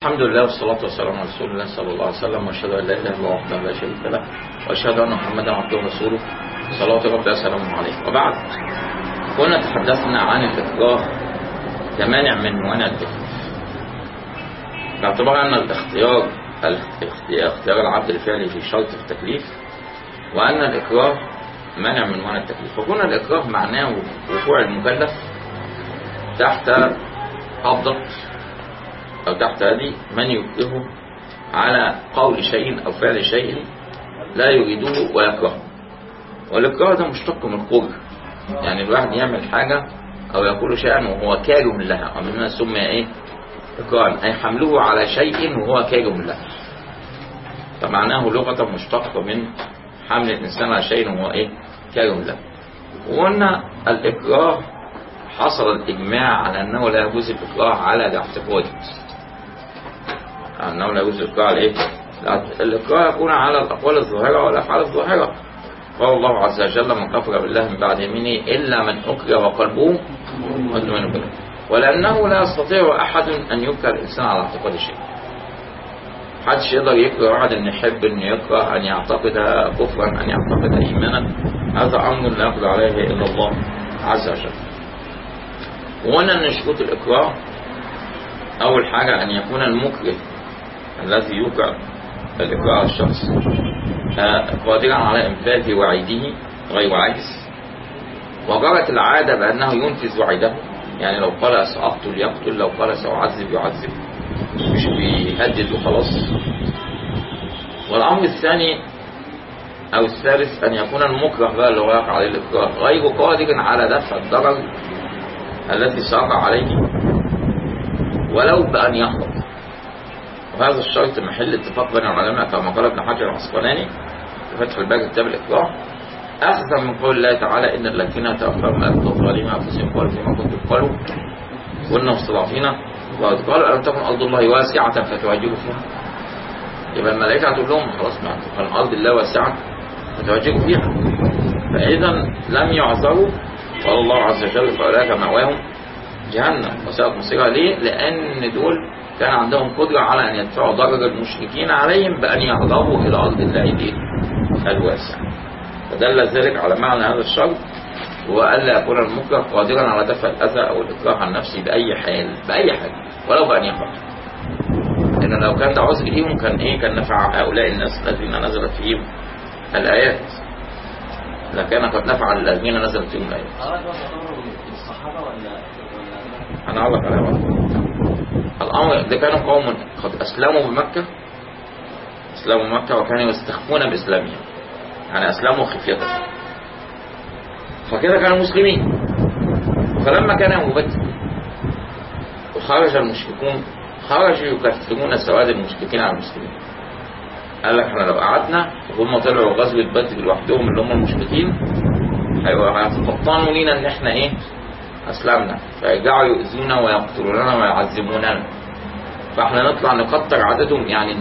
الحمد لله والصلاة والسلام على رسول الله صلى الله عليه وسلم وأشهد أن لا إله إلا الله وحده لا شريك له وأشهد أن محمدا عبده ورسوله صلوات ربي وسلامه عليه وبعد كنا تحدثنا عن الإكراه كمانع من موانع التكليف باعتبار أن الاختيار اختيار العبد الفعلي في شرط في التكليف وأن الإكراه مانع من موانع التكليف فكون الإكراه معناه وقوع المكلف تحت قبضة أو تحت هذه من يكرهه على قول شيء أو فعل شيء لا يريده ويكرهه والإكراه ده مشتق من الكره يعني الواحد يعمل حاجة أو يقول شيئا وهو كاره لها ومنها سمي إيه إكراه أي حمله على شيء وهو كاره له فمعناه لغة مشتقة من حمل الإنسان على شيء وهو إيه كاره له وقلنا الإكراه حصل الإجماع على أنه لا يجوز الإكراه على الاعتقاد أنه لا يجوز الإكراه على إيه؟ الإكراه يكون على الأقوال الظاهرة والأفعال الظاهرة قال الله عز وجل من كفر بالله من بعد يمينه إلا من أكره وقلبه مطمئن بالله ولأنه لا يستطيع أحد أن يكره الإنسان على اعتقاد شيء محدش يقدر يكره واحد أن يحب أن يكره أن يعتقد كفرا أن يعتقد إيمانا هذا أمر لا يقدر عليه إلا الله عز وجل وقلنا أن شروط الإكراه أول حاجة أن يكون المكره الذي يكره الإكراه على الشخص قادرا على إنفاذ وعيده غير عاجز وجرت العادة بأنه ينفذ وعده يعني لو قال سأقتل يقتل لو قال سأعذب يعذب مش بيهدد وخلاص والأمر الثاني أو الثالث أن يكون المكره بقى اللي هو يقع عليه الإكراه غير قادر على دفع الضرر الذي سيقع عليه ولو بأن يحفظ وهذا الشرط محل اتفاق بين العلماء كما قال ابن حجر العسقلاني في فتح الباقي كتاب الإكراه أخذا من قول الله تعالى إن الذين توفاهم ملائكة الظالمين أنفسهم قالوا فيما كنتم قالوا كنا مستضعفين وقد قالوا ألم تكن أرض الله واسعة فتهاجروا فيها يبقى الملائكة هتقول لهم خلاص ما كان أرض الله واسعة فتهاجروا فيها فإذا لم يعذروا قال الله عز وجل فأولئك مأواهم جهنم وساءت مصيرها ليه؟ لأن دول كان عندهم قدرة على أن يدفعوا ضرر المشركين عليهم بأن يهربوا إلى أرض الله دي الواسع فدل ذلك على معنى هذا الشرط وألا يكون المكره قادرا على دفع الأذى أو الإكراه عن نفسه بأي حال بأي حال ولو بأن يفعل لأن لو كان ده عذر ليهم كان إيه كان نفع هؤلاء الناس الذين نزلت فيهم الآيات لكان قد نفع الذين نزلت فيهم الآيات أنا أعرف على وقت الأمر ده كانوا قوم قد أسلموا بمكة أسلموا مكة وكانوا يستخفون بإسلامهم يعني أسلموا خفية فكده كانوا مسلمين فلما كان يوم بدر وخرج المشركون خرجوا يكثرون سواد المشركين على المسلمين قال لك احنا لو قعدنا وهم طلعوا غزوة بدر لوحدهم اللي هم المشركين هيتفطنوا لينا ان احنا ايه أسلمنا فيرجعوا يؤذونا ويقتلوننا ويعذبوننا فاحنا نطلع نكتر عددهم يعني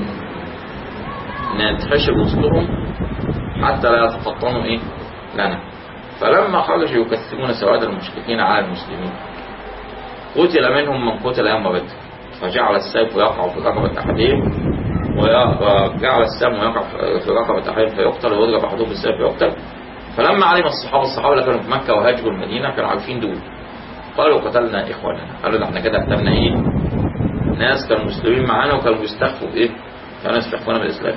نتفشل وسطهم حتى لا يتفطنوا ايه لنا فلما خرجوا يكثرون سواد المشركين على المسلمين قتل منهم من قتل يوم بدر فجعل السيف يقع في رقبة أحدهم وجعل السم يقع في رقبة أحدهم فيقتل ويضرب أحدهم بالسيف فيقتل فلما علم الصحابة الصحابة اللي كانوا في مكة وهاجروا المدينة كانوا عارفين دول قالوا قتلنا إخواننا قالوا ده احنا كده قتلنا إيه ناس كانوا مسلمين معانا وكانوا بيستخفوا بإيه كانوا يستخفون بالإسلام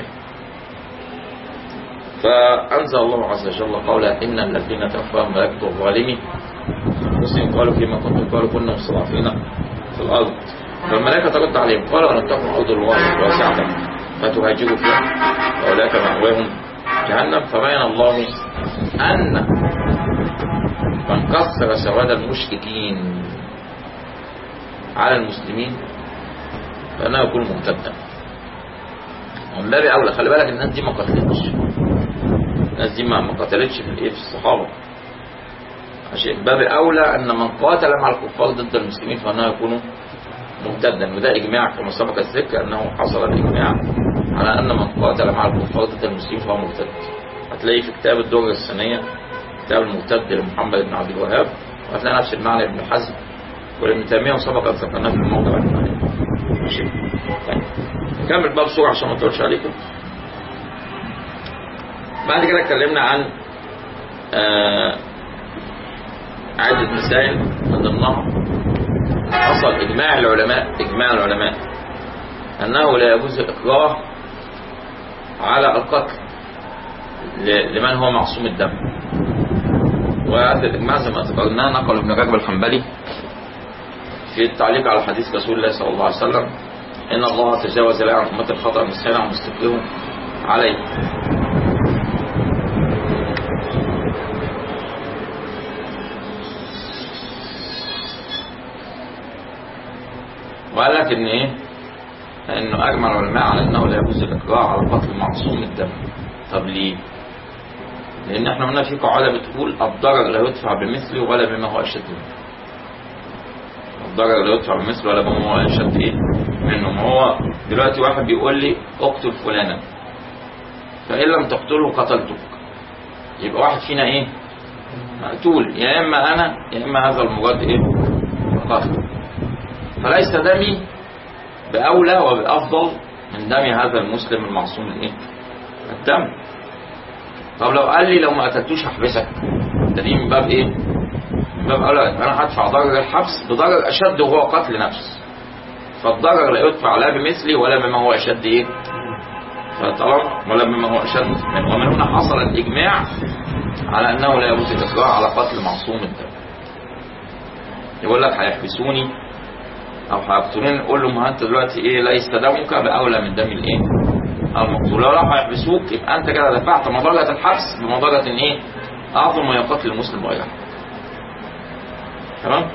فأنزل الله عز وجل قولا إن الذين توفاهم ملائكة الظالمين مسلم قالوا فيما كنتم قالوا كنا مستضعفين في الأرض فالملائكة ترد عليهم قالوا أن تكون أرض الله واسعة فتهاجروا فيها وأولئك مأواهم جهنم فبين الله أن من كسر سواد المشركين على المسلمين فإنه يكون ممتدا ومن باب أولى خلي بالك الناس دي ما قتلتش الناس دي ما قتلتش في الايه في الصحابة عشان باب أولى أن من قاتل مع الكفار ضد المسلمين فإنه يكون ممتدا وده إجماع كما سبق الذكر أنه حصل الإجماع على أن من قاتل مع الكفار ضد المسلمين فهو مرتد هتلاقي في كتاب الدرة الثانية كتاب المرتد لمحمد بن عبد الوهاب وهتلاقي نفس المعنى ابن حزم وابن تيمية وسبق أن ذكرناه في الموضع ماشي طيب نكمل بقى بسرعة عشان ما اطولش عليكم بعد كده اتكلمنا عن آه عدة مسائل من ضمنها حصل إجماع العلماء إجماع العلماء أنه لا يجوز الإكراه على القتل ل- لمن هو معصوم الدم وهذا الإجماع زي ما ذكرناه نقل ابن رجب الحنبلي في التعليق على حديث رسول الله صلى الله عليه وسلم إن الله تجاوز لي عن أمة الخطأ والنسيان ومستقره عليه وقال لك ان ايه انه اجمع العلماء على انه لا يجوز الاكراه على قتل معصوم الدم طب ليه لان احنا قلنا في قاعده بتقول الضرر لا يدفع بمثله ولا بما هو اشد منه الضرر لا يدفع بمثله ولا بما هو اشد ايه منه ما هو دلوقتي واحد بيقول لي اقتل فلانا فان لم تقتله قتلتك يبقى واحد فينا ايه مقتول يا اما انا يا اما هذا المراد ايه قتله فليس دمي بأولى وبأفضل من دم هذا المسلم المعصوم الايه الدم طب لو قال لي لو ما قتلتوش هحبسك ده دي من باب ايه من باب أولى انا هدفع ضرر الحبس بضرر اشد وهو قتل نفس فالضرر لا يدفع لا بمثلي ولا بما هو اشد ايه فطالما ولا بما هو اشد منه ومن هنا حصل الاجماع على انه لا يجوز الاكراه على قتل معصوم الدم يقول لك هيحبسوني او هيقتلوني نقول له ما انت دلوقتي ايه ليس دمك باولى من دم الايه المقتول لو راحوا يحبسوك يبقى انت كده دفعت مضرة الحبس بمضرة ايه اعظم من قتل المسلم غيره تمام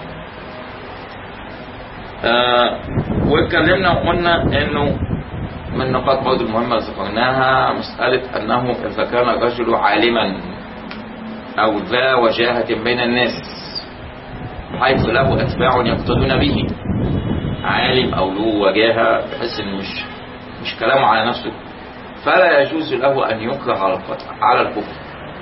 آه واتكلمنا وقلنا انه من النقاط برضه المهمة اللي ذكرناها مسألة أنه إذا كان الرجل عالما أو ذا وجاهة بين الناس حيث له أتباع يقتدون به عالم أو له وجاهة بحيث إنه مش مش كلامه على نفسه فلا يجوز له أن يكره على القتل على الكفر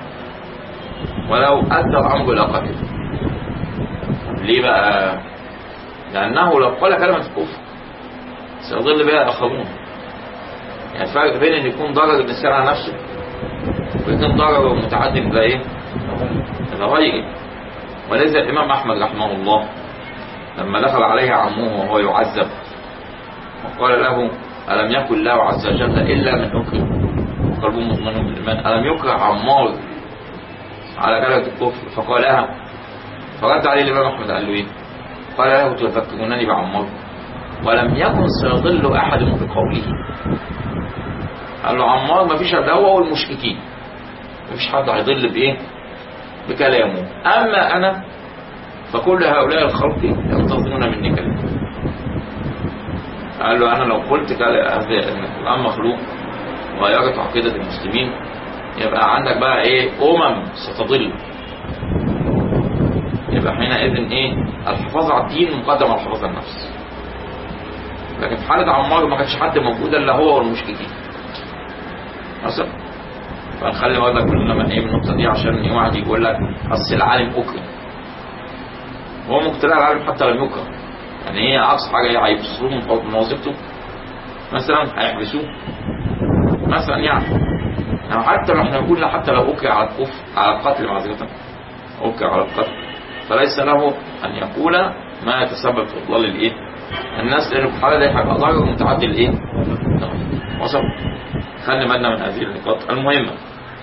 ولو أدى الأمر إلى قتل ليه بقى؟ لأنه لو قال كلمة الكفر سيضل بها آخرون يعني الفرق بين ان يكون ضرر الانسان على نفسه ويكون ضرر متعدد الى ايه؟ الى غيره ولذا الامام احمد رحمه الله لما دخل عليه عمه وهو يعذب وقال له الم يكن الله عز وجل الا من اكرم قلبه مطمئن بالايمان الم يكره عمار على كلمه الكفر فقالها فرد عليه الامام احمد قال له ايه؟ قال له تذكرونني بعمار ولم يكن سيضل احد بقوله قال له عمار ما فيش الا هو والمشركين ما فيش حد هيضل بايه بكلامه اما انا فكل هؤلاء الخلق ينتظرون مني كلام قال له انا لو قلت كلا- ان القران مخلوق وغيرت عقيده المسلمين يبقى عندك بقى ايه امم ستضل يبقى حينئذ ايه الحفاظ على الدين مقدم على الحفاظ على النفس لكن في حاله عمار ما كانش حد موجود الا هو والمشركين مثلا فنخلي بالك كلنا ايه من النقطه دي عشان يوم واحد يقول لك اصل العالم اكرم هو مقتنع العالم حتى لم يكرم يعني ايه اقصى حاجه ايه هيفصلوه من من وظيفته مثلا هيحبسوه مثلا يعني يعني حتى لو احنا نقول حتى لو اكره على الكفر على القتل معذره اكره على القتل فليس له ان يقول ما يتسبب في اضلال الايه الناس لان في الحاله دي هيبقى ضرر متعدي الايه وصل خلي بالنا من هذه النقاط المهمة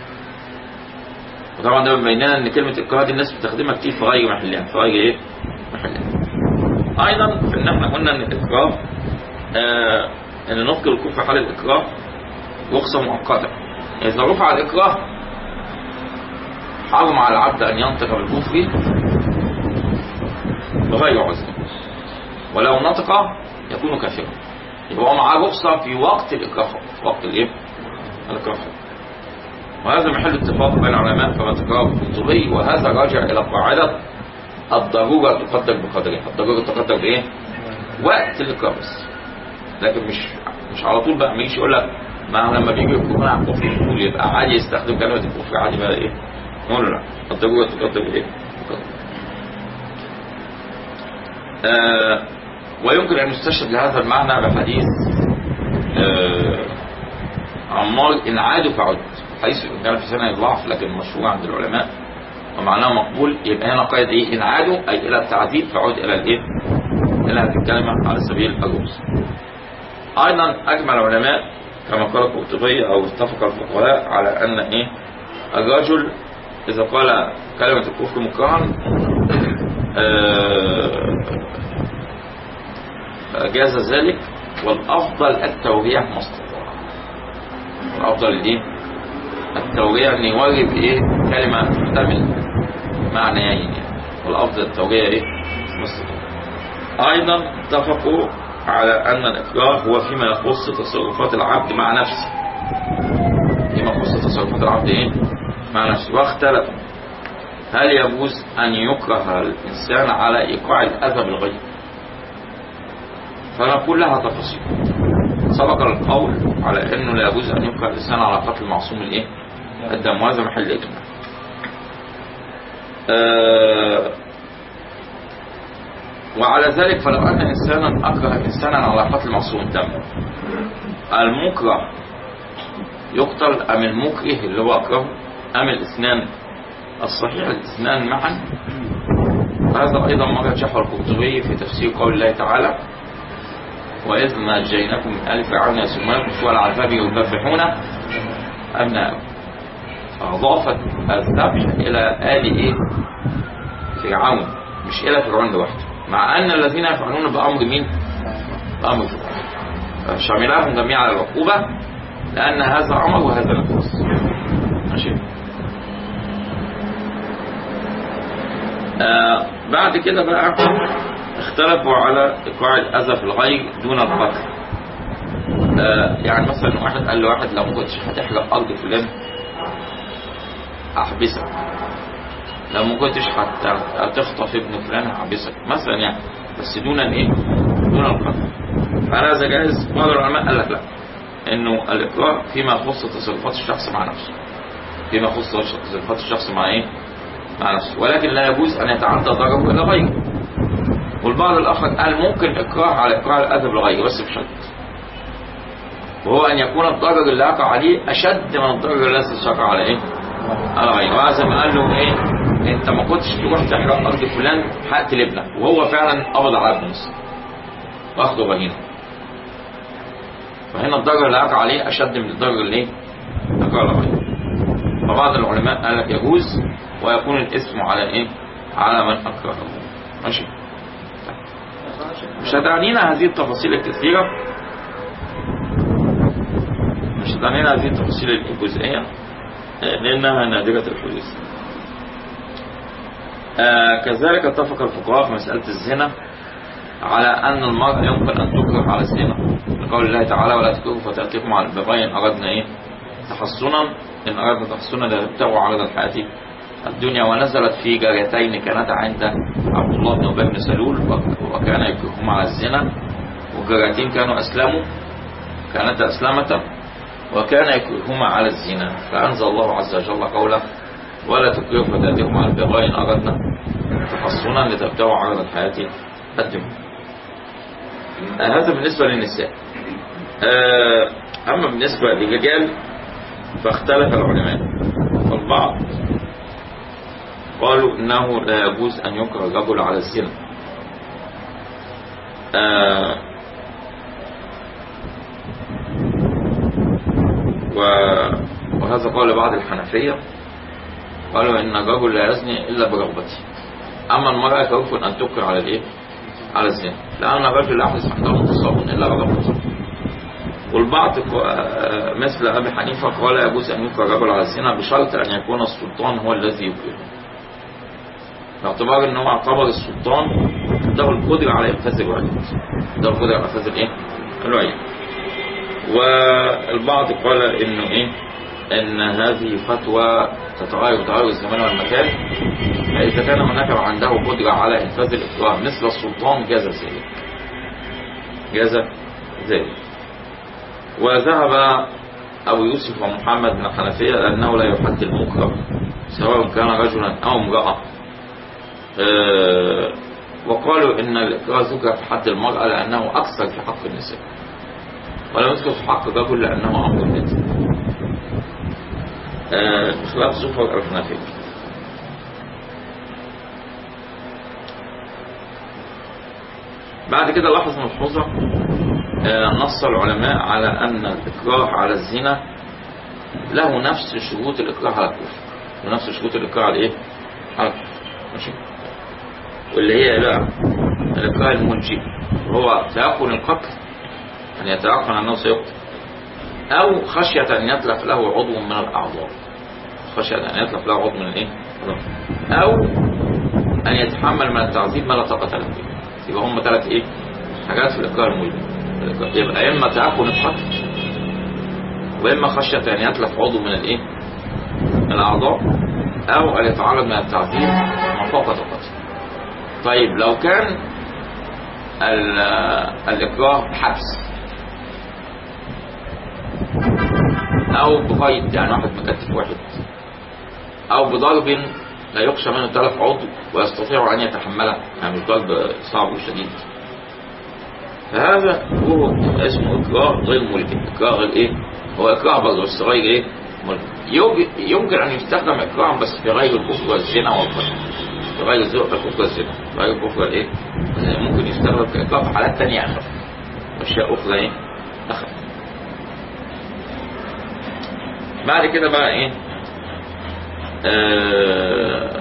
وطبعا ده بيبين لنا ان كلمة اكراه دي الناس بتستخدمها كتير في غير محلها في غير ايه؟ محلها ايضا في ان احنا قلنا ان الاكراه آه ان ننقل الكفر حال الاكراه رخصة مؤقتة اذا رفع الاكراه حرم على العبد ان ينطق بالكفر بغير عذر ولو نطق يكون كافرا يبقى هو معاه رخصة في وقت الإكراه في وقت الإيه؟ الإكراه وهذا محل اتفاق بين العلماء كما تكرر في القرطبي وهذا راجع إلى قاعدة الضرورة تقدر بقدرها الضرورة تقدر بإيه؟ وقت الإكراه بس لكن مش مش على طول بقى ما يجيش يقول لك ما لما بيجي يحكمون عن الكفر يقول يبقى عادي يستخدم كلمة الكفر عادي بقى إيه؟ نقول له لا الضرورة تقدر بإيه؟ بقدرها. آه ويمكن أن يستشهد لهذا المعنى بحديث آه، عمار إن عادوا فعد حيث إن كان في سنة ضعف لكن مشهور عند العلماء ومعناه مقبول يبقى هنا قيد إيه إن عادوا أي إلى التعذيب فعد إلى الإيه إلى هذه الكلمة على سبيل الرمز أيضا أجمع العلماء كما قال القرطبي أو اتفق الفقهاء على أن إيه الرجل إذا قال كلمة الكفر مكرها آه، جاز ذلك والأفضل التوبيع ما استطاع الأفضل الإيه؟ التوبيع أن يورد إيه كلمة تحتمل معنيين يعني والأفضل التوبيع إيه ما استطاع أيضا اتفقوا على أن الإكراه هو فيما يخص تصرفات العبد مع نفسه فيما يخص تصرفات العبد إيه مع نفسه واختلفوا هل يجوز أن يكره الإنسان على إيقاع الأذى بالغير فنقول لها تفاصيل سبق القول على أنه لا يجوز أن يكره الإنسان على قتل معصوم الإيه الدم وهذا محل إجماع آه وعلى ذلك فلو أن إنسانا أكره إنسانا على قتل معصوم الدم المكره يقتل أم المكره اللي هو أكرهه أم الاثنان الصحيح الاثنان معا هذا أيضا ما رجحه القرطبي في تفسير قول الله تعالى وإذ نجيناكم من آل فرعون يسمونكم سوء العذاب يذبحون أبناءكم فأضافت الذبح إلى آل إيه؟ فرعون مش إلى فرعون لوحده مع أن الذين يفعلون بأمر مين؟ بأمر فرعون شملهم جميعا على العقوبة لأن هذا أمر وهذا نفس ماشي آه بعد كده بقى اختلفوا على إيقاع الأذى في الغير دون القتل آه يعني مثلا واحد قال لواحد لو ما كنتش هتحرق أرض فلان أحبسك لو ما كنتش هت- هتخطف ابن فلان هحبسك مثلا يعني بس دون الايه؟ دون القتل فهذا جائز بعض العلماء قال لك لا انه الاقرار فيما يخص تصرفات الشخص مع نفسه فيما يخص تصرفات الشخص مع ايه؟ مع نفسه ولكن لا يجوز ان يتعدى ضرره الى غيره والبعض الاخر قال ممكن اكراه على اكراه الاذى بالغير بس بشرط وهو ان يكون الضرر اللي يقع عليه اشد من الضرر الذي يقع على ايه؟ على غيره وهذا ما قال له ايه؟ انت ما كنتش تروح تحرق ارض فلان هقتل ابنك وهو فعلا قبض على ابنه واخده رهينه فهنا الضرر اللي يقع عليه اشد من الضرر اللي ايه؟ يقع على غيره فبعض العلماء قال لك يجوز ويكون الاسم على ايه؟ على من اكرهه ماشي مش هتعنينا هذه التفاصيل الكثيرة مش هتعنينا هذه التفاصيل الجزئية لأنها نادرة الحدوث آه كذلك اتفق الفقهاء في مسألة الزنا على أن المرأة يمكن أن تكره على الزنا لقول الله تعالى ولا تكرهوا فتأتيكم على البغي إن أردنا إيه تحصنا إن أردنا تحصنا لتبتغوا عرض الحياة الدنيا ونزلت في جاريتين كانتا عند عبد الله بن أبي بن سلول وكان يكرههما على الزنا والجاريتين كانوا أسلموا كانتا أسلمتا وكان يكرههما على الزنا فأنزل الله عز وجل قوله ولا تكرهوا فتاتيكم على البغاء إن أردنا تحصنا لتبتغوا عرض الحياة الدنيا هذا بالنسبة للنساء أما بالنسبة للرجال فاختلف العلماء والبعض قالوا انه لا يجوز ان يكره الرجل على الزنا آه و وهذا قول بعض الحنفية قالوا ان الرجل لا يزني الا برغبته اما المرأة فيمكن ان تكره على الايه على الزنا لان الرجل لا يحدث عنده متصاب الا رغبته والبعض مثل ابي حنيفة قال يجوز ان يكره الرجل على الزنا بشرط ان يكون السلطان هو الذي يكرهه باعتبار ان هو اعتبر السلطان له القدرة على انفاذ الوعيد له القدرة على انفاذ الايه الوعيد والبعض قال انه ايه ان هذه فتوى تتغير بتغير الزمان والمكان فاذا كان هناك عنده قدرة على انفاذ الاكراه مثل السلطان جاز ذلك جاز ذلك وذهب ابو يوسف ومحمد بن الحنفية لانه لا يحد المكره سواء كان رجلا او امرأة وقالوا إن الإكراه ذكر في حد المرأة لأنه أكثر في حق النساء ولم يذكر في حق الرجل لأنه أمر النساء آه، خلاف زفر الحنفية بعد كده لاحظ ملحوظة آه، نص العلماء على أن الإكراه على الزنا له نفس شروط الإكراه على الكفر ونفس شروط الإكراه على إيه؟ على الكفر ماشي واللي هي إيه بقى الإكراه المنجي وهو تيقن القتل أن يتيقن أنه سيقتل أو خشية أن يتلف له عضو من الأعضاء خشية أن يتلف له عضو من الإيه؟ أو أن يتحمل من التعذيب ما لا طاقة له فيه يبقى هم ثلاث إيه؟ حاجات في الإكراه الملجم يبقى إما تيقن القتل وإما خشية أن يتلف عضو من الإيه؟ من الأعضاء أو أن يتعرض من التعذيب ما فوق طاقته طيب لو كان ال- الإكراه بحبس أو بقيد يعني واحد مكتف واحد أو بضرب لا يخشى منه تلف عضو ويستطيع أن يتحمله يعني مش ضرب صعب وشديد فهذا هو اسمه إكراه غير ملكي إكراه غير إيه؟ هو إكراه برضه بس غير إيه؟ ملكي يوج- يمكن أن يستخدم إكراه بس في غير الكفر والزنا والقتل في غير الزنا الكفر والزنا في غير الكفر والإيه؟ ممكن يستخدم كإكراه في حالات تانية أخف أشياء أخرى إيه؟ أخف بعد كده بقى إيه؟ آه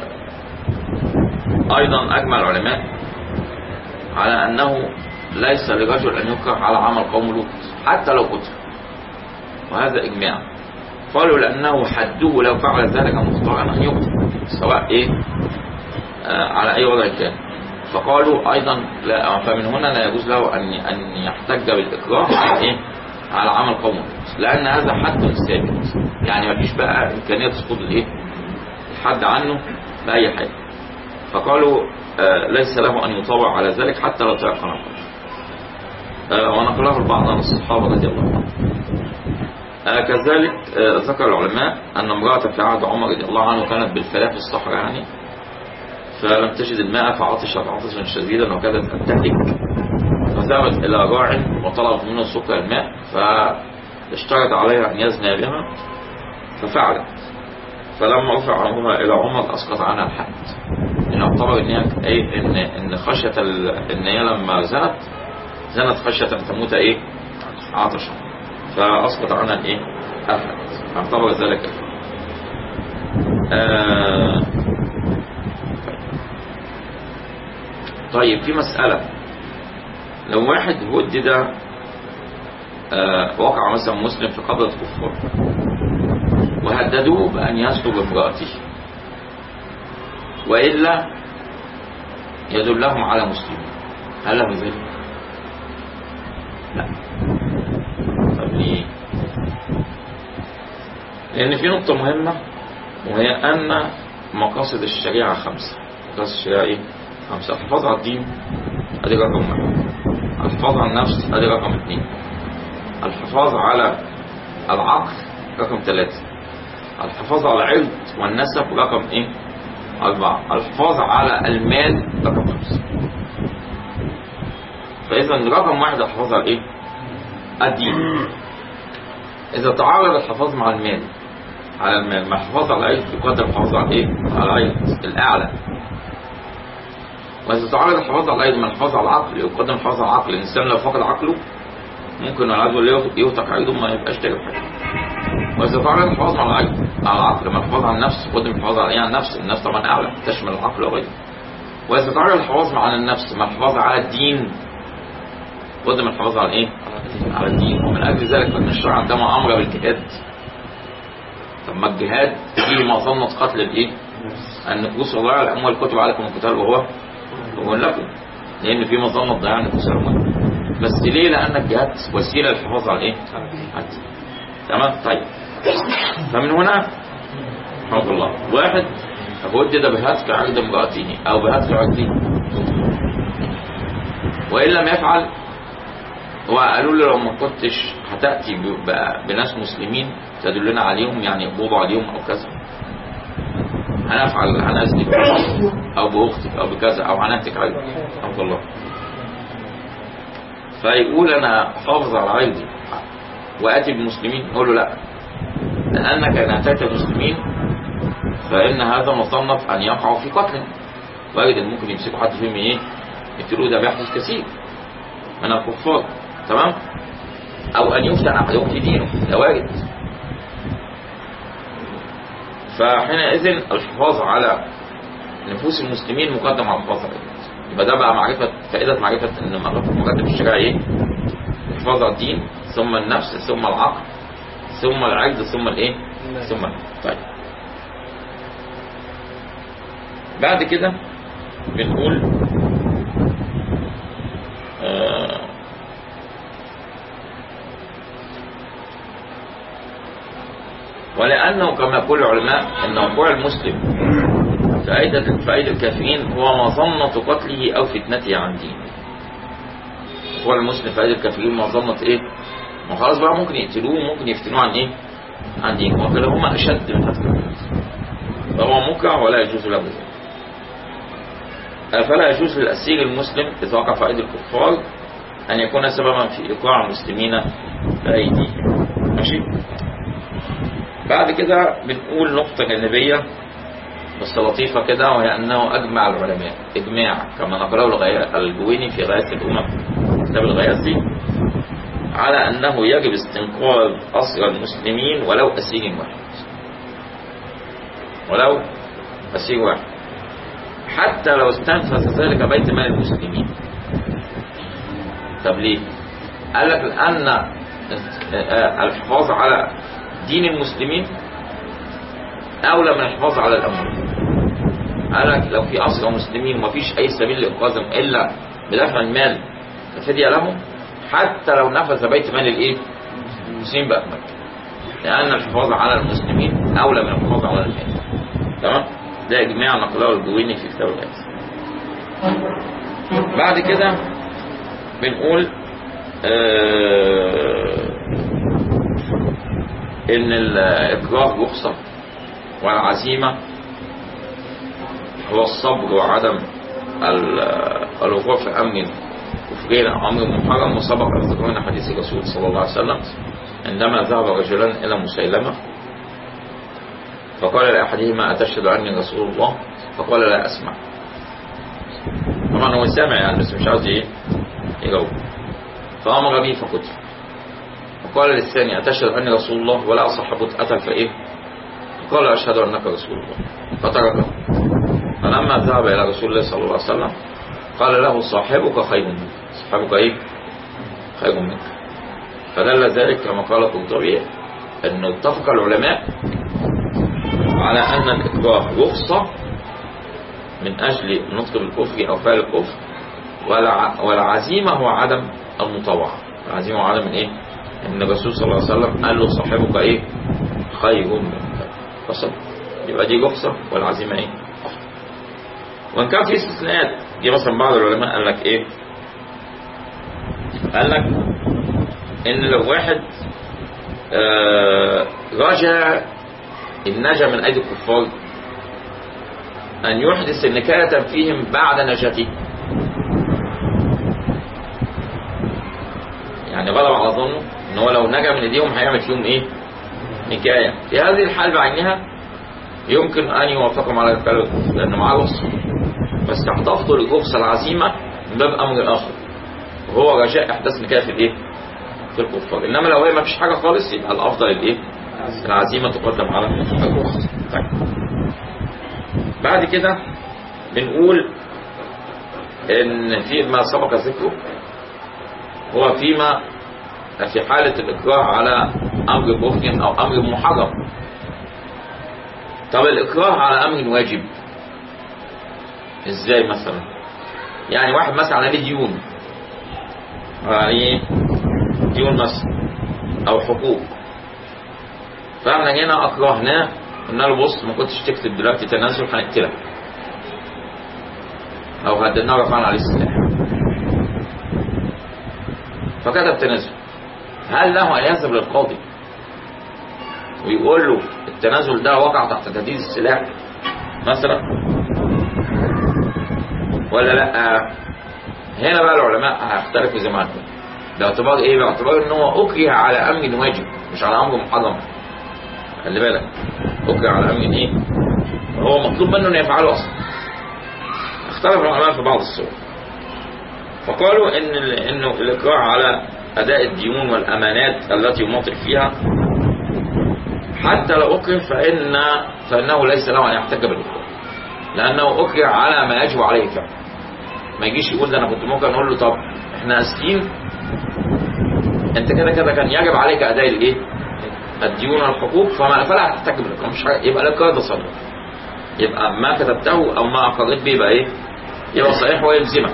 أيضا أجمع العلماء على أنه ليس لرجل أن يكره على عمل قوم لوط حتى لو قتل وهذا إجماع قالوا لأنه حده لو فعل ذلك مختارا أن يقتل سواء إيه آه على أي وضع كان فقالوا أيضا لا فمن هنا لا يجوز له أن أن يحتج بالإكراه على إيه على عمل قوم لوط لأن هذا حد ثابت يعني ما فيش بقى إمكانية تسقط الإيه الحد عنه بأي حاجة فقالوا آه ليس له أن يطاوع على ذلك حتى لو تيقن القتل آه ونقله البعض عن الصحابة رضي الله عنهم آه كذلك آه ذكر العلماء أن امرأة في عهد عمر رضي الله عنه كانت بالفلاة في الصحراء يعني فلم تجد الماء فعطشت عطشا شديدا وكادت أن تهلك فذهبت إلى راع وطلبت منه سكر الماء فاشترط عليها أن يزنى بها ففعلت فلما رفع أمرها إلى عمر أسقط عنها الحد إن اعتبر إن هي إيه إن إن خشية ال- إن هي لما زنت زنت خشية أن تموت إيه عطشا فأسقط عنها الإيه الحد فاعتبر ذلك الحد آه طيب في مسألة لو واحد هدد آه وقع مثلا مسلم في قبضة كفار وهددوه بأن يسلب امرأته وإلا يدلهم على مسلم هل له ذلك؟ لا طب ليه؟ لأن في نقطة مهمة وهي أن مقاصد الشريعة خمسة مقاصد الشريعة إيه؟ خمسة الحفاظ على الدين أدي رقم واحد الحفاظ على النفس أدي رقم اثنين الحفاظ على العقل رقم ثلاثة الحفاظ على العرض والنسب رقم ايه أربعة الحفاظ على المال رقم خمسة فإذا رقم واحد الحفاظ على ايه الدين إذا تعارض الحفاظ مع المال على المال مع الحفاظ على العرض يقدم الحفاظ على ايه على العرض الأعلى وإذا تعارض الحفاظ على العرض مع الحفاظ على العقل يقدم الحفاظ على العقل الإنسان لو فقد عقله ممكن العدو اللي يهتك عرضه ما يبقاش تاجر حاجة وإذا تعرض الحفاظ على العقل على العقل ما الحفاظ على النفس قدم الحفاظ على إيه على النفس النفس طبعا أعلى تشمل العقل وغيره وإذا تعرض الحفاظ على النفس مع الحفاظ على الدين قدم الحفاظ على إيه؟ على الدين ومن أجل ذلك فإن الشرع عندما أمر بالجهاد طب ما الجهاد فيه مظنة قتل الإيه؟ النفوس وضياع الأموال كتب عليكم القتال وهو هو لكم لأن في مظنة ضياع النفوس والأموال بس ليه؟ لأن الجهاد وسيلة للحفاظ على الإيه؟ على الدين تمام طيب فمن هنا رحمه الله واحد هدد بهتك عقد امرأته أو بهتك عقده وإن لم يفعل وقالوا له لو ما كنتش هتأتي ب- ب- بناس مسلمين تدلنا عليهم يعني يقبضوا عليهم أو كذا هنفعل هنزلك بأخت او باختك او بكذا او هنهتك عليك عبد الله فيقول انا حافظ على عرضي واتي بالمسلمين يقول له لا لانك ان اتيت المسلمين فان هذا مصنف ان يقعوا في قتل وارد ان ممكن يمسكوا حد فيهم ايه يقتلوه ده بيحدث كثير من الكفار تمام او ان يفتن احدهم في دينه ده وارد فحينئذ الحفاظ على نفوس المسلمين مقدم على الحفاظ على الدين يبقى ده بقى معرفة فائدة معرفة ان مقدم الشرع ايه؟ الحفاظ على الدين ثم النفس ثم العقل ثم العجز ثم الايه؟ ثم النفس. طيب بعد كده بنقول آه ولأنه كما يقول العلماء أن وقوع المسلم فائدة فائدة الكافرين هو مظنة قتله أو فتنته عن دينه وقوع المسلم فائدة الكافرين مظنة إيه؟ ما خلاص بقى ممكن يقتلوه ممكن يفتنوه عن إيه؟ عن دينه وكذا هم أشد من فتنة فهو مكره ولا يجوز له ذلك فلا يجوز للأسير المسلم إذا وقع في أيدي الكفار أن يكون سببا في إيقاع المسلمين بأيديهم ماشي بعد كده بنقول نقطة جانبية بس لطيفة كده وهي أنه أجمع العلماء إجماع كما نقرأه الغي- الجويني في غاية الأمم كتاب الغياثي على أنه يجب استنقاذ أسرى المسلمين ولو أسير واحد ولو أسير واحد حتى لو استنفذ ذلك بيت مال المسلمين طب ليه؟ قال لك لأن الحفاظ على دين المسلمين أولى من الحفاظ على الأموال قال لك لو في أسرى مسلمين ومفيش أي سبيل لإنقاذهم إلا بدفع المال كفدية لهم حتى لو نفذ بيت مال الإيه؟ المسلمين بأكمل لأن الحفاظ على المسلمين أولى من الحفاظ على المال تمام؟ ده إجماع نقله الجويني في كتاب الغاز بعد كده بنقول آه ان الاكراه رخصة والعزيمة هو الصبر وعدم ال- الوقوع في امر كفرين او امر محرم وسبق ان ذكرنا حديث الرسول صلى الله عليه وسلم عندما ذهب رجلان الى مسيلمة فقال لاحدهما اتشهد اني رسول الله فقال لا اسمع طبعا هو سامع يعني بس مش عاوز ايه يجاوب فامر به فقتل وقال للثاني أتشهد أني رسول الله ولا صاحبه أتى فإيه قال أشهد أنك رسول الله فتركه فلما ذهب إلى رسول الله صلى الله عليه وسلم قال له صاحبك خير منك صاحبك إيه خير منك فدل ذلك كما قال القرطبي أن اتفق العلماء على أن الإكراه رخصة من أجل النطق بالكفر أو فعل الكفر والع- والعزيمة هو عدم المطاوعة العزيمة هو عدم الإيه ان الرسول صلى الله عليه وسلم قال له صاحبك ايه خير منك فصل يبقى دي رخصة والعزيمة ايه أفضل. وان كان في استثناءات دي مثلا بعض العلماء قال لك ايه قال لك ان لو واحد آه رجع النجا من ايدي الكفار ان يحدث النكاية فيهم بعد نجاته يعني غلب على ظنه ان هو لو نجا من ايديهم هيعمل فيهم ايه نكاية في هذه الحال بعينها يمكن ان يوافقهم على الفعل الكفر لان معاه رخصة بس تحتفظ للرخصة العزيمة من باب امر اخر وهو رجاء احداث نكاية في الايه في الكفار انما لو هي ما فيش حاجة خالص يبقى الافضل الايه العزيمة تقدم على الرخصة طيب بعد كده بنقول ان في ما سبق ذكره هو فيما في حالة الإكراه على أمر كفر أو أمر محرم طب الإكراه على أمر واجب إزاي مثلا يعني واحد مثلا عليه ديون عليه ديون مثلا أو حقوق فاحنا هنا أكرهناه قلنا له بص ما كنتش تكتب دلوقتي تنازل هنقتلك أو هددناه ورفعنا عليه السلاح فكتب تنازل هل له أن يذهب للقاضي ويقول له التنازل ده وقع تحت تهديد السلاح مثلا ولا لا هنا بقى العلماء هيختلفوا زي ما قلنا باعتبار ايه باعتبار ان هو اكره على امر واجب مش على امر محرم خلي بالك اكره على امر ايه هو مطلوب منه انه يفعله اصلا اختلف العلماء في بعض الصور فقالوا ان ال- انه الاكراه على اداء الديون والامانات التي يماطل فيها حتى لو اكره فان فانه ليس له ان يحتج بالاكراه لانه اكره على ما يجب عليه فعله ما يجيش يقول ده انا كنت ممكن اقول له طب احنا اسفين انت كده كده كان يجب عليك اداء الايه الديون والحقوق فما فلا هتحتاج بالاكراه مش حاجة- يبقى الاكراه ده صدر يبقى ما كتبته او ما اقريت به يبقى ايه يبقى صحيح ويلزمك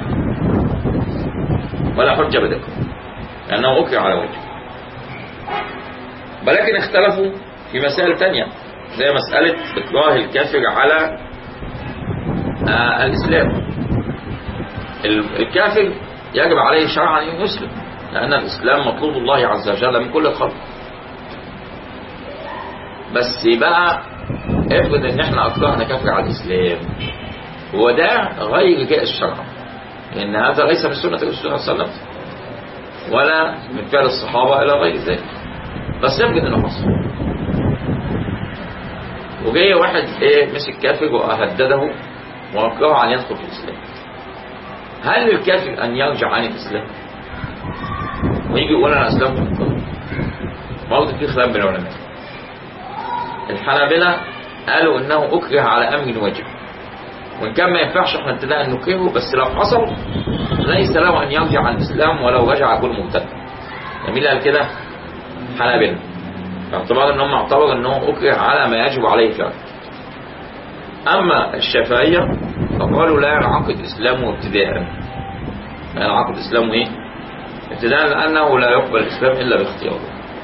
ولا حجه بذكر لانه اكره على وجه ولكن اختلفوا في مسائل تانية زي مسألة إكراه الكافر على آه الإسلام ال- الكافر يجب عليه شرعا أن يسلم لأن الإسلام مطلوب الله عز وجل من كل الخلق بس بقى افرض ان احنا اكرهنا كافر على الاسلام وده غير جائز شرعا لان هذا ليس من سنه الرسول صلى الله عليه وسلم ولا من فعل الصحابه الى غير ذلك بس افرض انه حصل وجاي واحد ايه مسك كافر وهدده واكرهه ان يدخل في الاسلام هل للكافر ان يرجع عن الاسلام ويجي يقول انا اسلمت من قبل برضه في خلاف بين العلماء الحنابلة قالوا انه اكره على امر واجب وان كان ما ينفعش احنا ابتداء نكرهه بس لو حصل ليس له ان يرجع عن الاسلام ولو رجع يكون مبتدع مين قال كده حنابلة باعتبار ان هم اعتبروا انه اكره على ما يجب عليه فعله اما الشافعية فقالوا لا ينعقد اسلامه ابتداء لا ينعقد اسلامه ايه ابتداء لانه لا يقبل الاسلام الا باختياره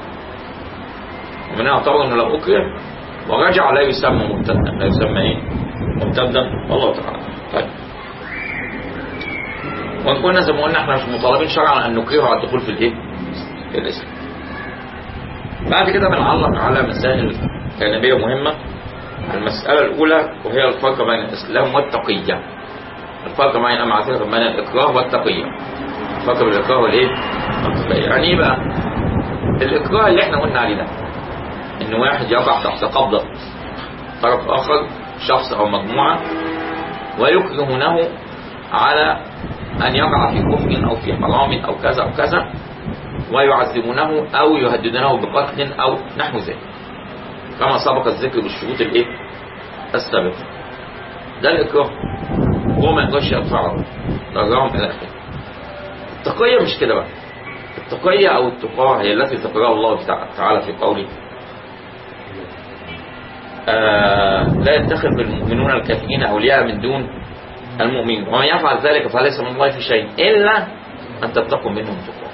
ومن اعتبر انه لو اكره ورجع لا يسمى مبتدا لا يسمى ايه مبتدا والله تعالى طيب وان كنا زي ما قلنا احنا مش مطالبين شرعا ان نكرهه على الدخول في الايه في الاسلام بعد كده بنعلق على مسائل جانبيه مهمه المساله الاولى وهي الفرق بين الاسلام والتقيه الفرق بين معرفه بين الاكراه والتقيه الفرق بين الاكراه والايه والتقيه يعني ايه بقى الاكراه اللي احنا قلنا عليه ده ان واحد يقع تحت قبضة طرف اخر شخص او مجموعة ويكرهونه على ان يقع في كفر او في حرام او كذا او كذا ويعذبونه او يهددونه بقتل او نحو ذلك كما سبق الذكر بالشروط الايه السابقة ده الاكراه هو ما يقدرش يدفعه رجعهم الى اخره التقية مش كده بقى التقية او التقاة هي التي ذكرها الله تعالى في قوله آه لا يتخذ المؤمنون الكافرين أولياء من دون المؤمنين ومن يفعل ذلك فليس من الله في شيء إلا أن تتقوا منهم تقوى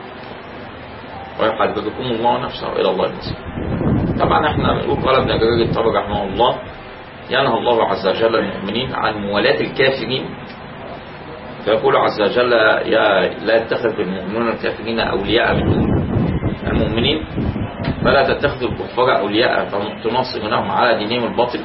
ويحذركم الله نفسه إلى الله المسيح طبعا احنا بنقول قال ابن جرير الطبري رحمه الله ينهى الله عز وجل المؤمنين عن موالاة الكافرين فيقول عز وجل يا لا يتخذ المؤمنون الكافرين أولياء من دون المؤمنين فلا تتخذوا الكفار أولياء فتناصرونهم على دينهم الباطل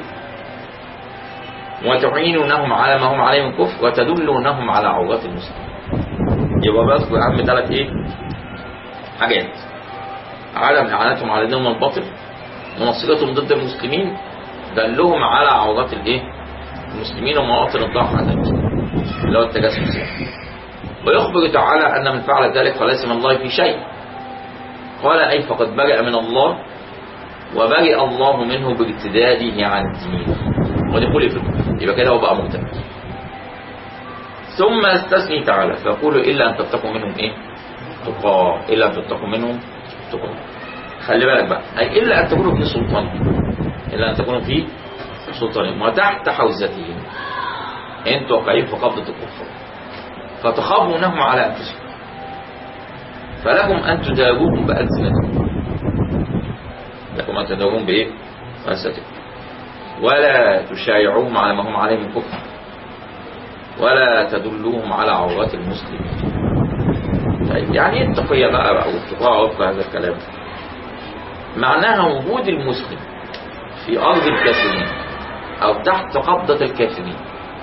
وتعينونهم على ما هم عليه من كفر وتدلونهم على عورات المسلمين يبقى بذكر أهم ثلاث إيه حاجات عدم إعانتهم على دينهم الباطل مناصرتهم ضد المسلمين دلهم على عورات الإيه المسلمين ومواطن الضعف عند المسلمين اللي هو التجسس يعني ويخبر تعالى أن من فعل ذلك فليس من الله في شيء قال أي فقد برئ من الله وبرئ الله منه بارتداده عن الدين ودخوله في الكفر يبقى كده هو بقى مبتدع ثم استثني تعالى فيقول إلا أن تتقوا منهم إيه تقى إلا أن تتقوا منهم تقى خلي بالك بقى أي إلا أن تكونوا في سلطان إلا أن تكونوا في سلطان وتحت حوزتهم أنتوا واقعين في قبضة الكفار فتخافونهم على أنفسكم فلكم أن تداووهم بألسنتكم لكم أن تداووهم بإيه؟ بألسنتكم ولا تشايعوهم على ما هم عليه من كفر ولا تدلوهم على عورات المسلمين طيب يعني ايه التقية بقى أو التقاء وفق هذا الكلام معناها وجود المسلم في أرض الكافرين أو تحت قبضة الكافرين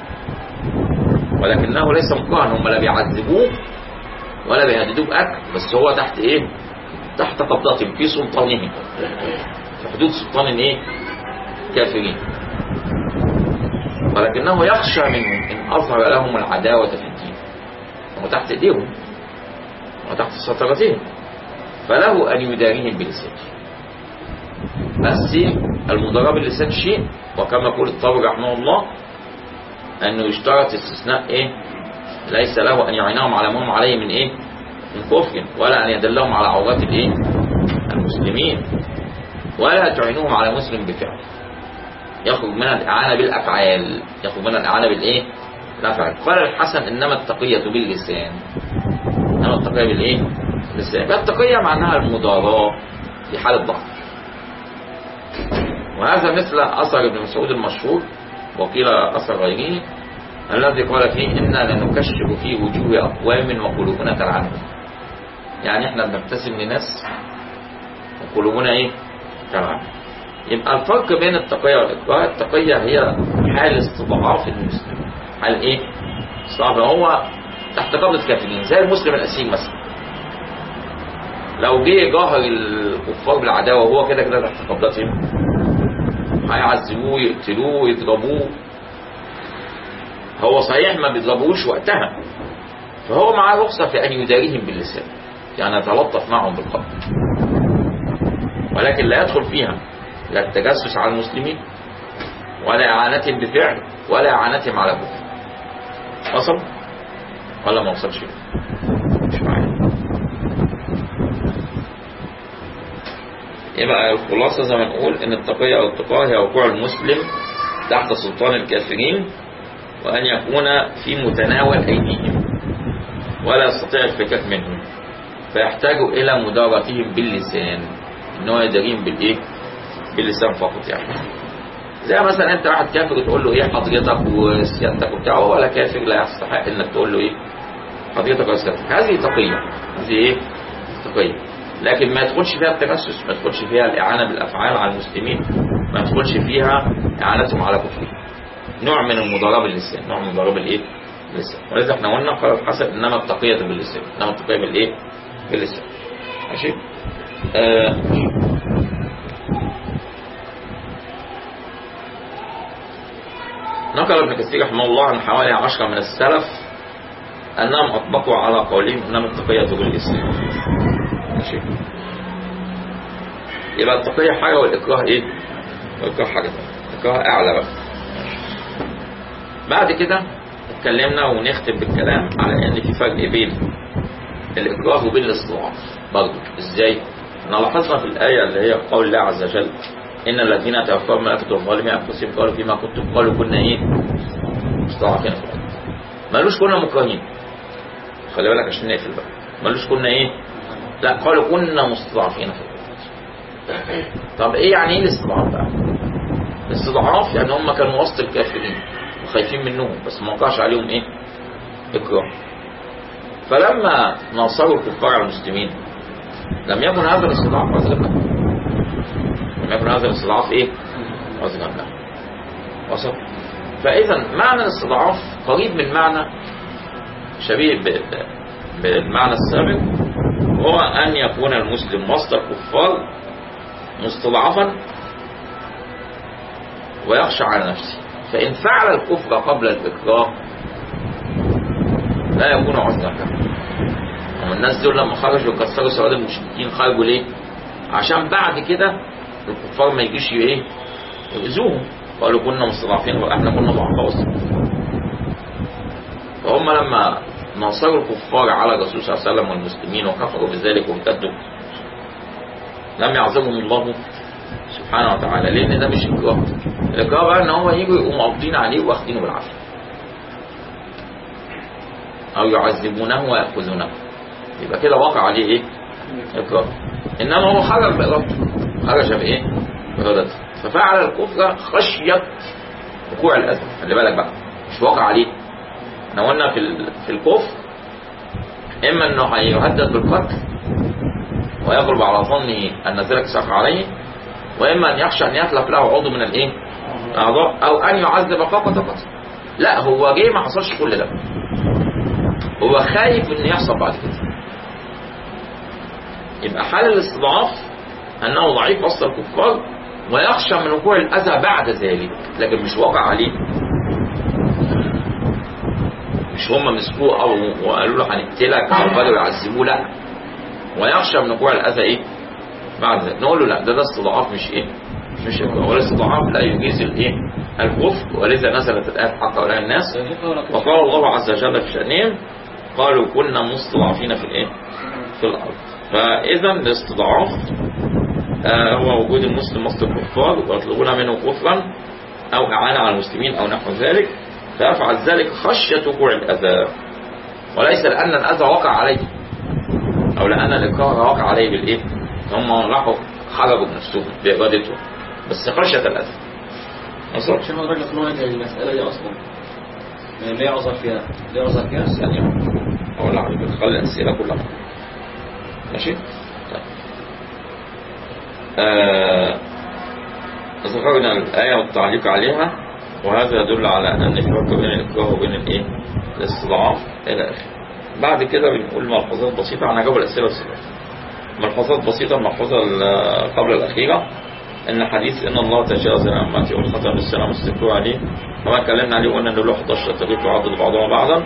ولكنه ليس مكرها هم لا بيعذبوه ولا بيهددوه بأكل بس هو تحت إيه تحت قبضتهم في سلطانهم في حدود سلطان إيه كافرين ولكنه يخشى منهم إن أظهر لهم العداوة في الدين هو تحت إيديهم وتحت سيطرتهم فله أن يداريهم بلسانه بس المضاربة باللسان شيء وكما يقول الطبري رحمه الله أنه يشترط استثناء إيه ليس له أن يعينهم على ما هم عليه من إيه من كفر ولا أن يدلهم على عورات الإيه المسلمين ولا تعينهم على مسلم بفعل يخرج منها الإعانة بالأفعال يخرج منها الإعانة بالإيه الأفعال قال الحسن إنما التقية باللسان إنما التقية بالإيه باللسان يبقى التقية معناها المضاراة في حالة ضعف وهذا مثل أثر ابن مسعود المشهور وقيل أثر غيره الذي قال فيه إنا لنكشف في وجوه أقوام وقلوبنا تلعنهم يعني احنا بنبتسم لناس وقلوبنا ايه تلعنهم يبقى الفرق بين التقية والإكراه التقية هي حال استضعاف المسلم حال ايه استضعاف هو تحت قبضة كافرين زي المسلم الأسير مثلا لو جه جاهر الكفار بالعداوة وهو كده كده تحت قبضتهم هيعذبوه يقتلوه يضربوه هو صحيح ما بيضربوش وقتها فهو معاه رخصة في أن يداريهم باللسان يعني يتلطف معهم بالقبض ولكن لا يدخل فيها لا التجسس على المسلمين ولا إعانتهم بفعل ولا إعانتهم على كفر وصل ولا ما وصلش مش معايا يبقى الخلاصة زي ما نقول ان التقية او التقاء هي وقوع المسلم تحت سلطان الكافرين وان يكون في متناول ايديهم ولا يستطيع الفكاك منهم فيحتاج الى مدارتهم باللسان ان هو يداريهم بالايه باللسان فقط يعني زي مثلا انت واحد كافر تقول له ايه حضرتك وسيادتك وبتاع هو ولا كافر لا يستحق انك تقول له ايه حضرتك وسيادتك هذه تقية هذه ايه تقية لكن ما يدخلش فيها التجسس ما يدخلش فيها الإعانة بالأفعال على المسلمين ما يدخلش فيها إعانتهم على كفرهم نوع من المضاربة باللسان نوع من المضاربة بالإيه باللسان ولذا احنا قلنا قال الحسن إنما التقية باللسان إنما التقية بالإيه باللسان ماشي آه نقل ابن كثير رحمه الله عن حوالي عشرة من السلف أنهم أطبقوا على قولهم إنما التقية باللسان ماشي يبقى التقية حاجة والإكراه إيه والإكراه حاجة تانية الإكراه أعلى بقى بعد كده اتكلمنا ونختم بالكلام على إن في فرق بين الإكراه وبين الاستضعاف برضه إزاي؟ احنا لاحظنا في الآية اللي هي قول الله عز وجل إن الذين توفاهم ملائكة الظالمين أنفسهم قالوا فيما كنتم قالوا كنا إيه؟ مستضعفين في الأرض مالوش كنا مكرهين خلي بالك عشان نقفل بقى مالوش كنا إيه؟ لا قالوا كنا مستضعفين في الأرض طب ايه يعني ايه الاستضعاف بقى الاستضعاف يعني هم كانوا وسط الكافرين وخايفين منهم بس ما وقعش عليهم ايه اكراه فلما ناصروا الكفار على المسلمين لم يكن هذا الاستضعاف عذرا لم يكن هذا الاستضعاف ايه عذرا له وصل فاذا معنى الاستضعاف قريب من معنى شبيه بالمعنى السابق هو أن يكون المسلم وسط الكفار مستضعفا ويخشى على نفسه فإن فعل الكفر قبل الإكراه لا يكون عذرا له الناس دول لما خرجوا يكسروا سواد المشركين خرجوا ليه؟ عشان بعد كده الكفار ما يجيش ايه؟ يؤذوهم قالوا كنا مستضعفين واحنا كنا ضعفاء وسط فهم لما ناصروا الكفار على الرسول صلى الله عليه وسلم والمسلمين وكفروا بذلك وارتدوا لم يعذبهم الله سبحانه وتعالى لان ده مش اكراه الاكراه بقى ان هو يجوا يقوموا قابضين عليه واخدينه بالعافيه او يعذبونه وياخذونه يبقى كده وقع عليه ايه اكراه انما هو خرج بارادته خرج بايه بارادته ففعل الكفر خشيه وقوع الاذى خلي بالك بقى مش وقع عليه احنا قلنا في في الكفر اما انه هيهدد بالقتل ويغلب على ظنه ان ذلك سيقع عليه واما ان يخشى ان يتلف له عضو من الايه أعضاء أو أن يعذب فقط فقط لا هو جه ما حصلش كل ده هو خايف إن يحصل بعد كده يبقى حال الاستضعاف أنه ضعيف وسط الكفار ويخشى من وقوع الأذى بعد ذلك لكن مش واقع عليه مش هم مسكوه أو وقالوا له هنقتلك أو بدأوا يعذبوه لا ويخشى من وقوع الأذى إيه بعد ذلك نقول له لا ده ده استضعاف مش إيه مش إكراه والاستضعاف لا يجيز الإيه الكفر ولذا نزلت الآية في حق هؤلاء الناس وقال الله عز وجل في شأنهم قالوا كنا مستضعفين في الإيه في الأرض فإذا الاستضعاف آه هو وجود المسلم وسط الكفار ويطلبون منه كفرا أو إعانة على المسلمين أو نحو ذلك فيفعل ذلك خشية وقوع الأذى وليس لأن الأذى وقع عليه أو لأن الإكراه وقع عليه بالإيه هم راحوا خرجوا بنفسهم بإرادتهم بس خشية الأذى وصل شيخ الراجل في نوع المسألة دي أصلا يعني ليه عذر فيها؟ ليه عذر فيها؟ ثانية أقول لك خلي الأسئلة كلها ماشي طيب. آه ذكرنا الآية والتعليق عليها وهذا يدل على أن الفرق بين الإكراه وبين الإيه؟ الاستضعاف إلى آخره. بعد كده بنقول ملحوظات بسيطة أنا هجاوب الأسئلة بسيطة. ملحوظات بسيطة الملحوظة ال- قبل الأخيرة أن حديث إن الله تجاوز عن أمتي والخطأ بالسلام واستكبروا عليه وما اتكلمنا عليه وقلنا إن له 11 طريق يعضد بعضها بعضا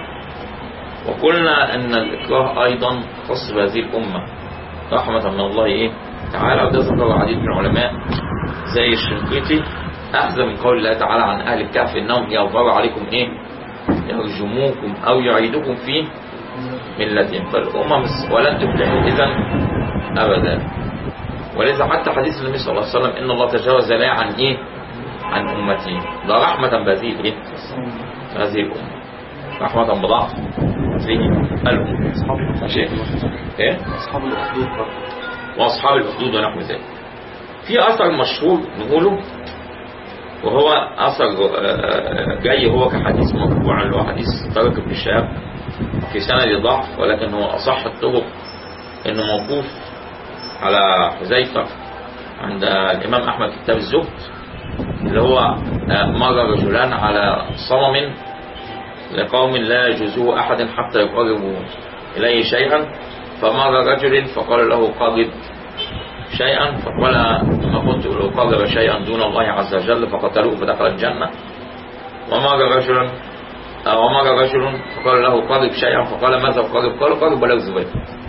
وقلنا أن الإكراه أيضا خاص بهذه الأمة رحمة من الله إيه تعالى وده ذكر العديد من العلماء زي الشنقيطي أخذ من قول الله تعالى عن أهل الكهف إنهم يظهروا عليكم إيه يرجموكم أو يعيدوكم في ملتهم فالأمم ولن تفلحوا إذا أبدا ولذا حتى حديث النبي صلى الله عليه وسلم إن الله تجاوز لي عن إيه عن أمتي ده رحمة بهذه الإيه هذه الأمة رحمة بضعف هذه الأمة ماشي إيه أصحاب الأخدود برضه واصحاب الاخدود ونحو ذلك في اثر مشهور نقوله وهو اثر آه، جاي هو كحديث مرفوع اللي هو حديث طارق بن شهاب في سند ضعف ولكن هو اصح الطرق انه موقوف على حذيفه عند الامام احمد في كتاب الزهد اللي هو آه، مر رجلان على صنم لقوم لا يجوزه احد حتى يقربوا اليه شيئا فمر رجل فقال له قرب شيئا فقال ما كنت أقرب شيئا دون الله عز وجل فقتلوه فدخل الجنة ومر رجل آه، ومر رجل فقال له قرب شيئا فقال ماذا قرب قال قرب ولو ذباب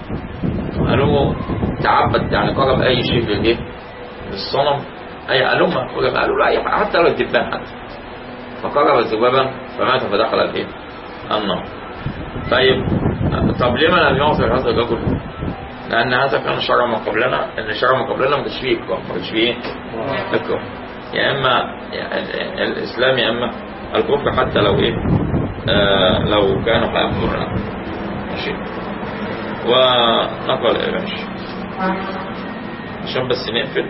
قالوا تعبد يعني قرب أي شيء للإيه للصنم أي قالوا ما قالوا لا أي حاجة، حتى لو الدبان حتى فقرب ذبابا فمات فدخل الإيه النار طيب طب لما لم يعصر هذا الرجل لأن هذا كان شرع ما قبلنا إن شرع ما قبلنا ما كانش فيه إكراه ما كانش فيه إكراه يا إما يعني الإسلام يا إما الكفر حتى لو إيه آه لو كانوا هيأمرنا ماشي ونقرأ الآية ماشي عشان بس نقفل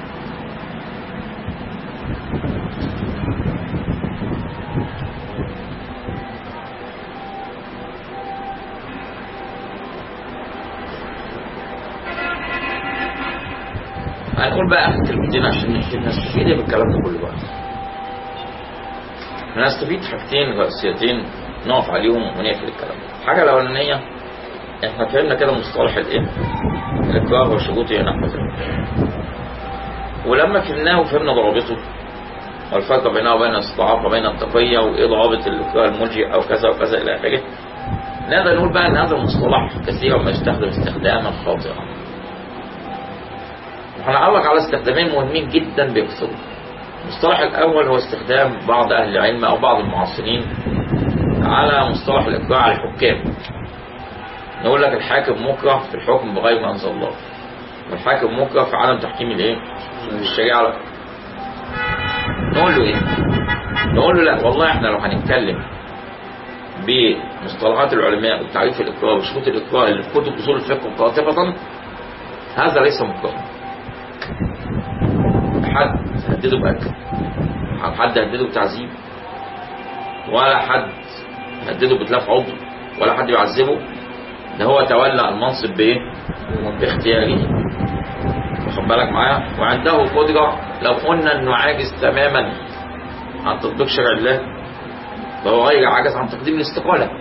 هنقول بقى اخر كلمتين عشان نحكي نستفيد ايه بالكلام ده كله بقى هنستفيد حاجتين رئيسيتين نقف عليهم ونقفل الكلام ده الحاجه الاولانيه احنا فهمنا كده مصطلح الايه الاكراه وشروطه نحو ذلك ولما فهمناه وفهمنا ضوابطه والفرق بينه وبين الاستضعاف وبين التقية وايه ضوابط الاكراه الملجئ او كذا وكذا الى اخره نقدر نقول بقى ان هذا المصطلح كثيرا ما يستخدم استخداما خاطئا وهنعلق على استخدامين مهمين جدا بيقصدوا المصطلح الأول هو استخدام بعض أهل العلم أو بعض المعاصرين على مصطلح الإكراه على الحكام نقول لك الحاكم مكره في الحكم بغير ما أنزل الله والحاكم مكره في عدم تحكيم الإيه؟ الشريعة على نقول له إيه؟ نقول له لا والله إحنا لو هنتكلم بمصطلحات العلماء وتعريف الإكراه وشروط الإكراه اللي في كتب أصول الفقه قاطبة هذا ليس مكرها حد هدده بأكل حد هدده بتعذيب ولا حد هدده بتلاف عضو ولا حد يعذبه ده هو تولى المنصب بايه باختياره واخد بالك معايا وعنده قدرة لو قلنا انه عاجز تماما عن تطبيق شرع الله فهو غير عجز عن تقديم الاستقالة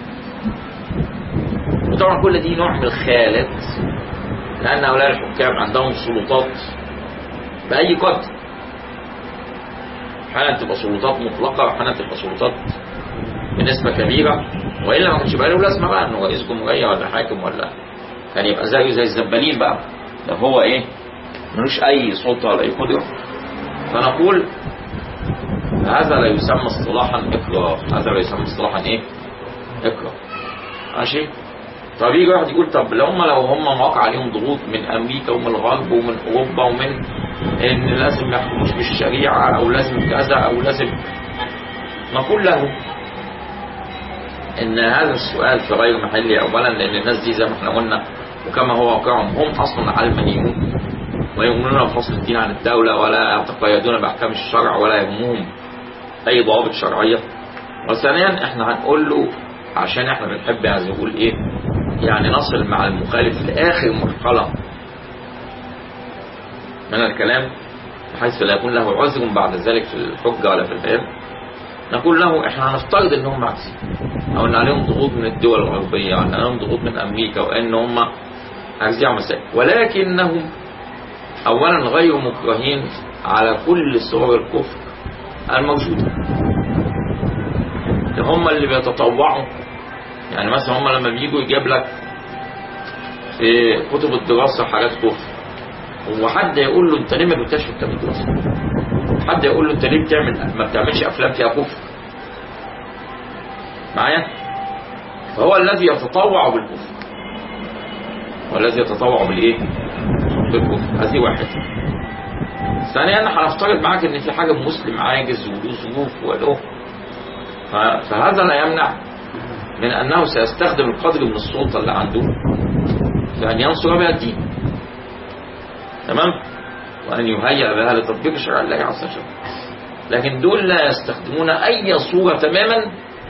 وطبعا كل دي نوع من الخيالات لأن هؤلاء الحكام عندهم سلطات بأي قدر أحيانا تبقى سلطات مطلقة وأحيانا تبقى سلطات بنسبة كبيرة وإلا ما كانش بقى له لازمة بقى إنه رئيس جمهورية ولا حاكم ولا كان يبقى زيه زي الزبالين بقى ده هو إيه ملوش أي سلطة ولا أي قدرة فنقول هذا لا يسمى اصطلاحا إكراه هذا لا يسمى اصطلاحا إيه إكراه ماشي طب يجي واحد يقول طب لو هم لو هم واقع عليهم ضغوط من امريكا ومن الغرب ومن اوروبا ومن ان لازم ما يحكموش بالشريعه او لازم كذا او لازم نقول له ان هذا السؤال في غير محله اولا لان الناس دي زي ما احنا قلنا وكما هو واقعهم هم اصلا علمانيون ويؤمنون بفصل الدين عن الدوله ولا يتقيدون باحكام الشرع ولا يهمهم اي ضوابط شرعيه وثانيا احنا هنقول له عشان احنا بنحب عايز نقول ايه يعني نصل مع المخالف لاخر مرحله من الكلام بحيث لا يكون له عذر بعد ذلك في الحجه ولا في البيان نقول له احنا هنفترض ان هم عكسين او ان عليهم ضغوط من الدول الغربيه او ان عليهم ضغوط من امريكا وان هم عايزين على مسائل ولكنهم اولا غير مكرهين على كل صور الكفر الموجوده هم اللي بيتطوعوا يعني مثلا هم لما بيجوا يجيب لك في كتب الدراسة حاجات كفر وحد يقول له انت ليه ما جبتهاش في كتاب الدراسة حد يقول له انت ليه بتعمل ما بتعملش افلام فيها كفر معايا فهو الذي يتطوع بالكفر والذي يتطوع بالايه بالكفر هذه واحدة ثانيا هنفترض معاك ان في حاجة مسلم عاجز وله ظروف وله فهذا لا يمنع من أنه سيستخدم القدر من السلطة اللي عنده في أن ينصر بها الدين تمام وأن يهيئ بها لتطبيق شرع الله عز وجل لكن دول لا يستخدمون أي صورة تماما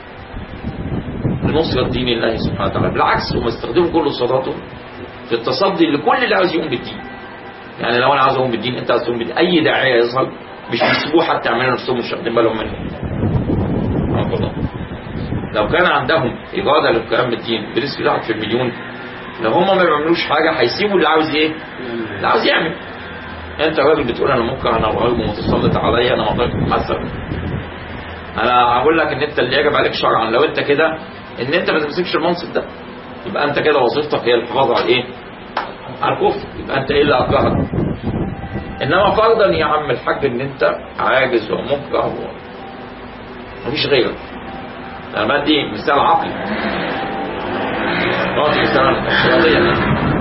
لنصرة دين الله سبحانه وتعالى بالعكس هم يستخدموا كل صلاتهم في التصدي لكل اللي عاوز يقوم بالدين يعني لو انا عاوز اقوم بالدين انت عاوز تقوم بالدين اي داعيه يظهر مش بيسيبوه حتى يعملوا نفسهم مش واخدين بالهم منه الله لو كان عندهم إرادة للقيام بالدين بنسبة واحد في المليون لو هم ما بيعملوش حاجة هيسيبوا اللي عاوز إيه؟ اللي عاوز يعمل أنت راجل بتقول أنا ممكن أنا راجل متسلط عليا أنا ما أقدرش أتحسب أنا هقول لك إن أنت اللي يجب عليك شرعا لو أنت كده إن أنت ما تمسكش المنصب ده يبقى أنت كده وظيفتك هي الحفاظ على إيه؟ على الكفر يبقى أنت إيه اللي أكرهك إنما فرضا يا عم الحاج إن أنت عاجز ومكره مفيش غيرك انا بدي مثال عقلي بعطي مثال افتراضيا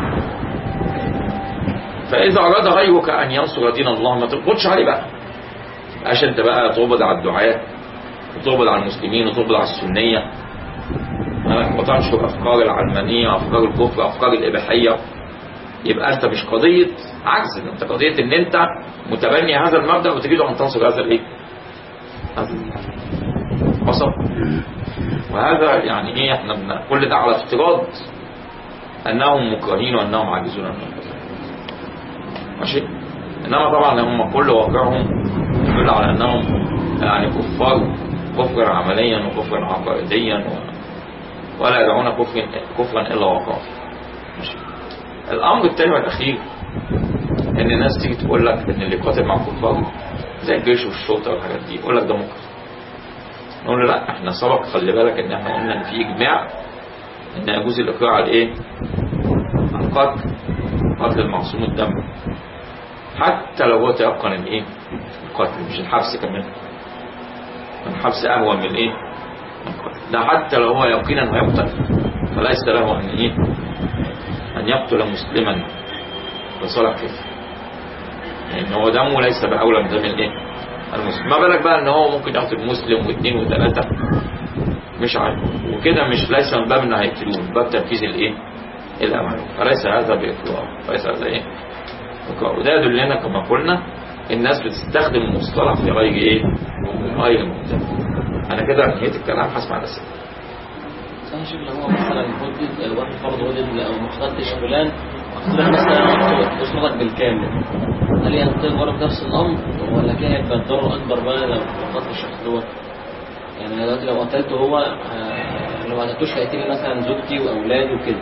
فاذا اراد غيرك ان ينصر دين الله ما تقبضش عليه بقى عشان انت بقى تقبض على الدعاة وتقبض على المسلمين وتقبض على السنية وتنشر افكار العلمانية افكار الكفر افكار الاباحية يبقى انت مش قضية عكس انت قضية ان انت متبني هذا المبدأ وتريد ان تنصر هذا الايه هذا وصل وهذا يعني ايه احنا بن... كل ده على افتراض انهم مكرهين وانهم عاجزون عن ماشي انما طبعا هم كل واقعهم يدل على انهم يعني كفار كفرا عمليا وكفرا عقائديا و... ولا يدعون كفر كفرا الا وقع ماشي الامر الثاني والاخير ان الناس تيجي تقول لك ان اللي قاتل مع كفار زي الجيش والشرطه والحاجات دي يقول لك ده مكره نقول له لا احنا سبق خلي بالك ان احنا قلنا ان في اجماع ان يجوز الاقرار على ايه؟ على القتل قتل المعصوم الدم حتى لو هو تيقن الايه؟ القتل مش الحبس كمان الحبس اهون من الايه؟ القتل ده حتى لو هو يقينا هيقتل فليس له ان ايه؟ ان يقتل مسلما لصالح كفر لان هو دمه ليس باولى من دم الايه؟ المسلم ما بالك بقى ان هو ممكن يقتل مسلم واثنين وثلاثة مش عارف وكده مش ليس من باب انه هيقتلوه من باب تنفيذ الايه الامر فليس هذا باقرار ليس هذا ايه إقرار. وده يدلنا كما قلنا الناس بتستخدم المصطلح في غير ايه غير مبتدا انا كده انهيت الكلام هسمع الاسئله انا شوف لو هو مثلا هدد واحد فرض هدد او ما قتلتش فلان حضرتك مثلا أسرتك بالكامل هل ينطبق برضه نفس الأمر ولا كده هيبقى الضرر أكبر بقى لو قتل الشخص دوت يعني أنا دلوقتي لو قتلته هو آه، لو ما قتلتوش هيقتلي مثلا زوجتي وأولادي وكده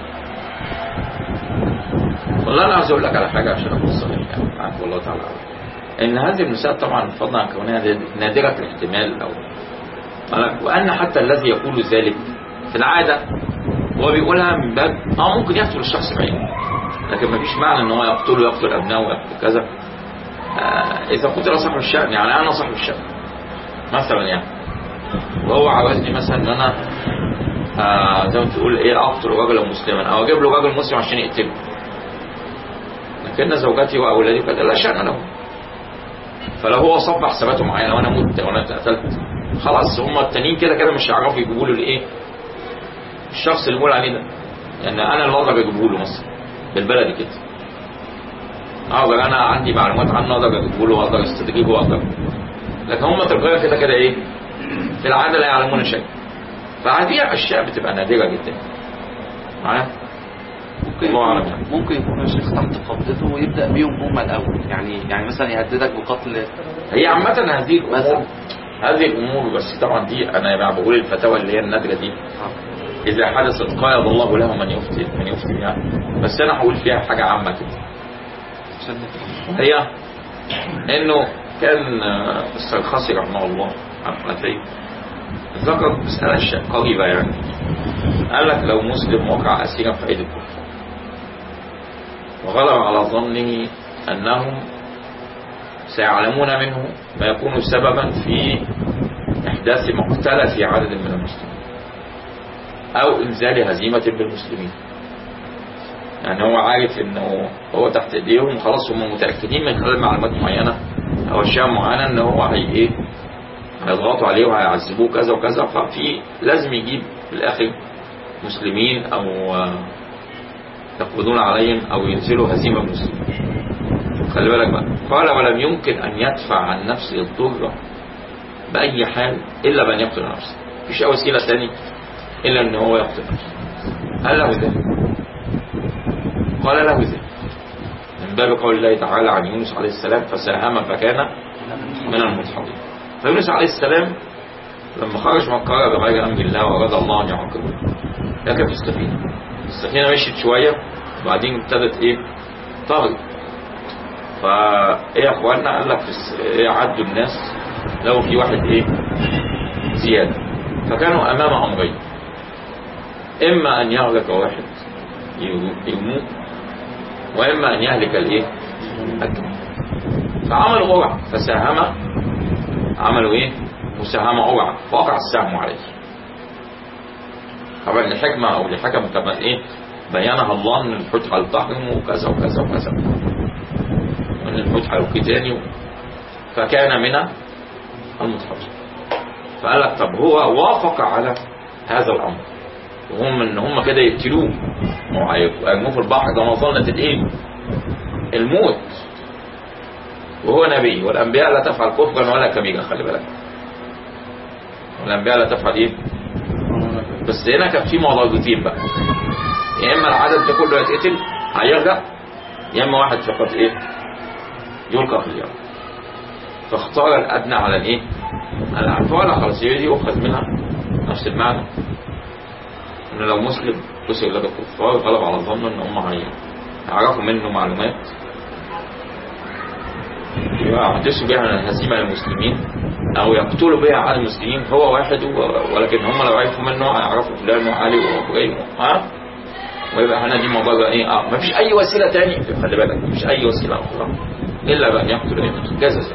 والله انا عايز اقول لك على حاجه عشان اكون صريح يعني معاك والله تعالى أعلم. ان هذه المسائل طبعا فضلا عن كونها نادره الاحتمال او قال- وان حتى الذي يقول ذلك في العاده هو بيقولها من باب اه ممكن يقتل الشخص بعينه لكن ما فيش معنى ان هو يقتله يقتل ابنائه ويقتل كذا آه اذا قتل صاحب الشأن يعني انا صاحب الشأن مثلا يعني وهو عاوزني مثلا ان انا آه زي ما تقول ايه اقتل رجلا مسلما او اجيب له راجل مسلم عشان يقتله لكن زوجتي واولادي قد لا شان لهم فلو هو صب حساباته معايا لو انا مت وانا اتقتلت خلاص هم التانيين كده كده مش هيعرفوا يجيبوا له الايه الشخص اللي بقول عليه ده يعني انا اللي اقدر اجيبه له مثلا بالبلدي كده اقدر انا عندي معلومات عنه اقدر اجيبه له واقدر استدرجه واقدر لكن هم تلقائيا كده كده ايه في العاده لا يعلمون شيء فهذه اشياء بتبقى نادره جدا معايا ممكن الله أعلم يكون يعني. ممكن يكون الشيخ تحت قبضته ويبدا بيهم هم الاول يعني يعني مثلا يهددك بقتل هي عامة هذه الأمور مثلا. هذه الأمور بس طبعا دي أنا يعني بقول الفتاوى اللي هي النادرة دي إذا حدثت قايض الله له من يفتي من يفتي بها بس أنا هقول فيها حاجة عامة كده عشان هي إنه كان آه، السرخسي رحمه الله الحنفي ذكر مسألة شيء قريبة يعني قال لك لو مسلم وقع أسيرا في أيدي الكفار وغلب على ظنه أنهم سيعلمون منه ما يكون سببا في إحداث مقتلة في عدد من المسلمين أو إنزال هزيمة بالمسلمين يعني هو عارف انه هو تحت ايديهم خلاص هم متاكدين من خلال معلومات معينه او اشياء معينه ان هو هي ايه هيضغطوا عليه وهيعذبوه كذا وكذا ففي لازم يجيب في الاخر مسلمين او آه، يقبضون عليهم او ينزلوا هزيمه بالمسلمين خلي بالك بقى قال ولم يمكن ان يدفع عن نفسه الضر باي حال الا بان يقتل نفسه مفيش اي وسيله ثانيه الا ان هو يقتل نفسه قال له ذلك قال له ذلك من باب قول الله تعالى عن يونس عليه السلام فساهم فكان من المدحضين فيونس عليه السلام لما خرج من القرية بغير أمر الله وأراد الله أن يعاقبه ركب في السفينة السفينة مشيت شوية وبعدين ابتدت إيه تغرق فإيه يا إخواننا قال لك في الس- إيه عدوا الناس لو في واحد إيه زيادة فكانوا أمام أمرين إما أن يهلك واحد يموت وإما أن يهلك الإيه الجميع فعملوا قرعة فساهم عملوا إيه مساهمة قرعة فوقع السهم عليه طبعا لحكمة أو لحكم كما إيه بينها الله أن الحوت هيلتحم وكذا وكذا وكذا وأن الحوت هيلقي تاني فكان من المتحفظ فقال لك طب هو وافق على هذا الأمر وهم ان هم كده يقتلوه وهيرموه في البحر ده مظنة الايه الموت وهو نبي والانبياء لا تفعل كفرا ولا كبيرا خلي بالك والانبياء لا تفعل ايه بس هنا كان في معضلتين بقى يا اما العدد ده كله يتقتل هيرجع يا اما واحد فقط ايه يلقى في اليوم فاختار الادنى على الايه على العفو خلاص هي دي يؤخذ منها نفس المعنى ان لو مسلم كسر لدى الكفار غلب على ظنه ان هم هي- هيعرفوا منه معلومات يحدثوا بها هزيمة للمسلمين او يقتلوا بها على المسلمين هو واحد و- ولكن هم لو عرفوا منه هيعرفوا فلان وعلي وابراهيم ها ويبقى هنا دي موضوع ايه اه مفيش اي وسيله تاني خلي بالك مفيش اي وسيله اخرى الا بان يقتل ايه جززا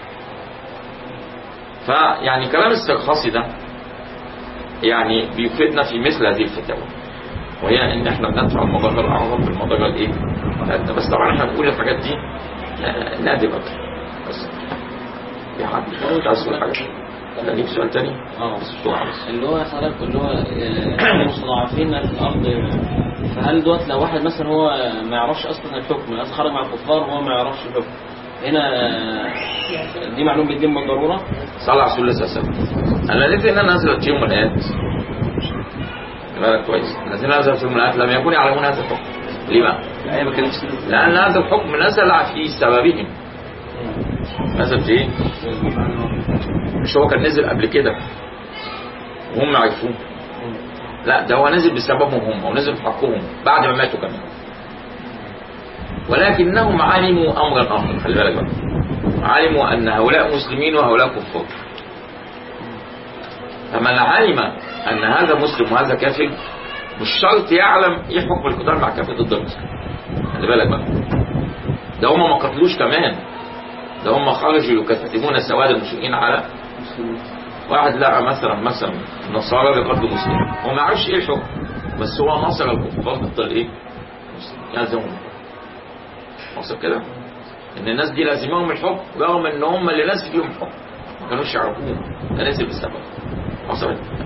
فيعني كلام السرخسي ده يعني بيفيدنا في مثل هذه الفتاوى وهي ان احنا بندفع المضاجع الاعظم بالمضاجع الايه الأدنى. بس طبعا احنا بنقول الحاجات دي آه، نادرة بس في حد عايز يقول حاجه لا ليك سؤال تاني اه بس بسرعه بس اللي هو حضرتك اللي هو آه، مستضعفين في الارض فهل دوت لو واحد مثلا هو ما يعرفش اصلا الحكم مثلا خرج مع الكفار وهو ما يعرفش الحكم هنا آه، دي معلومه بالدين بالضروره صلى على رسول الله صلى الله عليه وسلم انا لقيت ان انا نزلت يوم من الايات بالك كويس الذين نزلت يوم من الايات لم يكونوا يعلمون هذا الحكم ليه بقى؟ الآية ما كانتش نزلت. لأن هذا الحكم نزل في سببهم نزل في ايه؟ مش هو كان نزل قبل كده وهم عرفوه لا ده هو نزل بسببهم هم ونزل في حقهم بعد ما ماتوا كمان ولكنهم علموا امرا اخر خلي بالك بقى علموا ان هؤلاء مسلمين وهؤلاء كفار فمن علم ان هذا مسلم وهذا كافر مش شرط يعلم ايه حكم القتال مع كافر ضد المسلم خلي بالك بقى ده هم ما قتلوش كمان ده هم خرجوا يكتمون سواد المشركين على واحد لقى مثلا مثلا نصارى بيقتلوا مسلمين هو ما يعرفش ايه الحكم بس هو نصر الكفار ضد الايه؟ المسلمين يلزمهم وصل كده؟ ان الناس دي لازمهم الحكم رغم ان هم اللي ناس فيهم الحكم ما كانوش يعرفوه ده نزل بالسبب وصلت